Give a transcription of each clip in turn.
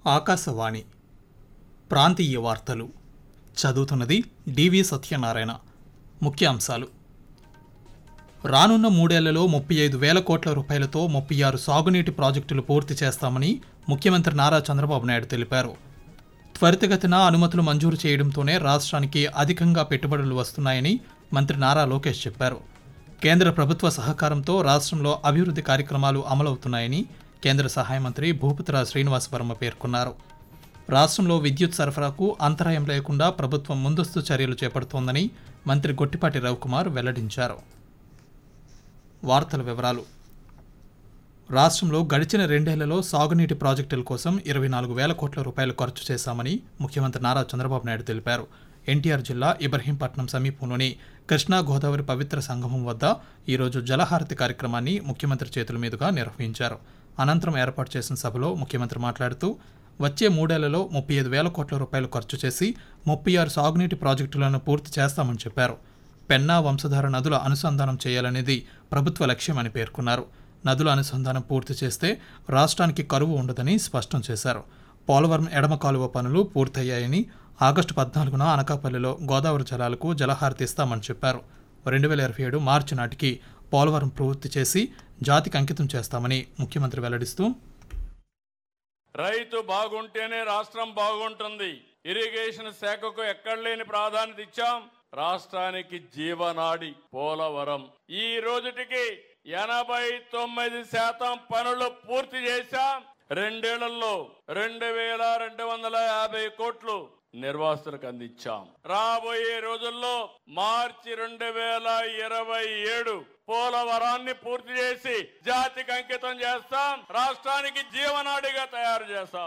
ఆకాశవాణి ప్రాంతీయ వార్తలు చదువుతున్నది డివి సత్యనారాయణ ముఖ్యాంశాలు రానున్న మూడేళ్లలో ముప్పై ఐదు వేల కోట్ల రూపాయలతో ముప్పై ఆరు సాగునీటి ప్రాజెక్టులు పూర్తి చేస్తామని ముఖ్యమంత్రి నారా చంద్రబాబు నాయుడు తెలిపారు త్వరితగతిన అనుమతులు మంజూరు చేయడంతోనే రాష్ట్రానికి అధికంగా పెట్టుబడులు వస్తున్నాయని మంత్రి నారా లోకేష్ చెప్పారు కేంద్ర ప్రభుత్వ సహకారంతో రాష్ట్రంలో అభివృద్ధి కార్యక్రమాలు అమలవుతున్నాయని కేంద్ర సహాయ మంత్రి భూపతిరాజ్ శ్రీనివాస్ వర్మ పేర్కొన్నారు రాష్ట్రంలో విద్యుత్ సరఫరాకు అంతరాయం లేకుండా ప్రభుత్వం ముందస్తు చర్యలు చేపడుతోందని మంత్రి గొట్టిపాటి రవికుమార్ వెల్లడించారు వార్తల వివరాలు రాష్ట్రంలో గడిచిన రెండేళ్లలో సాగునీటి ప్రాజెక్టుల కోసం ఇరవై నాలుగు వేల కోట్ల రూపాయలు ఖర్చు చేశామని ముఖ్యమంత్రి నారా చంద్రబాబు నాయుడు తెలిపారు ఎన్టీఆర్ జిల్లా ఇబ్రహీంపట్నం సమీపంలోని కృష్ణా గోదావరి పవిత్ర సంగమం వద్ద ఈరోజు జలహారతి కార్యక్రమాన్ని ముఖ్యమంత్రి చేతుల మీదుగా నిర్వహించారు అనంతరం ఏర్పాటు చేసిన సభలో ముఖ్యమంత్రి మాట్లాడుతూ వచ్చే మూడేళ్లలో ముప్పై ఐదు వేల కోట్ల రూపాయలు ఖర్చు చేసి ముప్పై ఆరు సాగునీటి ప్రాజెక్టులను పూర్తి చేస్తామని చెప్పారు పెన్నా వంశధార నదుల అనుసంధానం చేయాలనేది ప్రభుత్వ లక్ష్యమని పేర్కొన్నారు నదుల అనుసంధానం పూర్తి చేస్తే రాష్ట్రానికి కరువు ఉండదని స్పష్టం చేశారు పోలవరం ఎడమ కాలువ పనులు పూర్తయ్యాయని ఆగస్టు పద్నాలుగున అనకాపల్లిలో గోదావరి జలాలకు జలహారతి ఇస్తామని చెప్పారు రెండు వేల ఇరవై ఏడు మార్చి నాటికి పోలవరం పూర్తి చేసి జాతికి అంకితం చేస్తామని ముఖ్యమంత్రి వెల్లడిస్తూ రైతు బాగుంటేనే రాష్ట్రం బాగుంటుంది ఇరిగేషన్ శాఖకు ఎక్కడ లేని ప్రాధాన్యత ఇచ్చాం రాష్ట్రానికి జీవనాడి పోలవరం ఈ రోజుటికి ఎనభై తొమ్మిది శాతం పనులు పూర్తి చేశాం రెండేళ్లలో రెండు వేల రెండు వందల యాభై కోట్లు నిర్వాసితులకు అందించాం రాబోయే రోజుల్లో మార్చి రెండు వేల ఇరవై ఏడు పోలవరాన్ని పూర్తి చేసి జాతికి అంకితం చేస్తాం రాష్ట్రానికి జీవనాడిగా తయారు చేస్తాం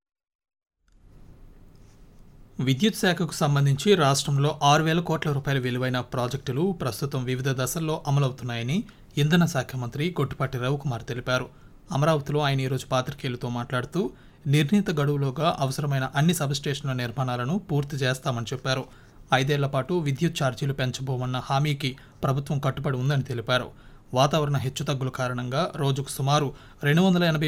విద్యుత్ శాఖకు సంబంధించి రాష్ట్రంలో ఆరు వేల కోట్ల రూపాయల విలువైన ప్రాజెక్టులు ప్రస్తుతం వివిధ దశల్లో అమలవుతున్నాయని ఇంధన శాఖ మంత్రి గొట్టిపాటి రవికుమార్ తెలిపారు అమరావతిలో ఆయన ఈరోజు పాత్రికేయులతో మాట్లాడుతూ నిర్ణీత గడువులోగా అవసరమైన అన్ని సబ్స్టేషన్ల నిర్మాణాలను పూర్తి చేస్తామని చెప్పారు ఐదేళ్ల పాటు విద్యుత్ ఛార్జీలు పెంచబోమన్న హామీకి ప్రభుత్వం కట్టుబడి ఉందని తెలిపారు వాతావరణ హెచ్చుతగ్గుల కారణంగా రోజుకు సుమారు రెండు వందల ఎనభై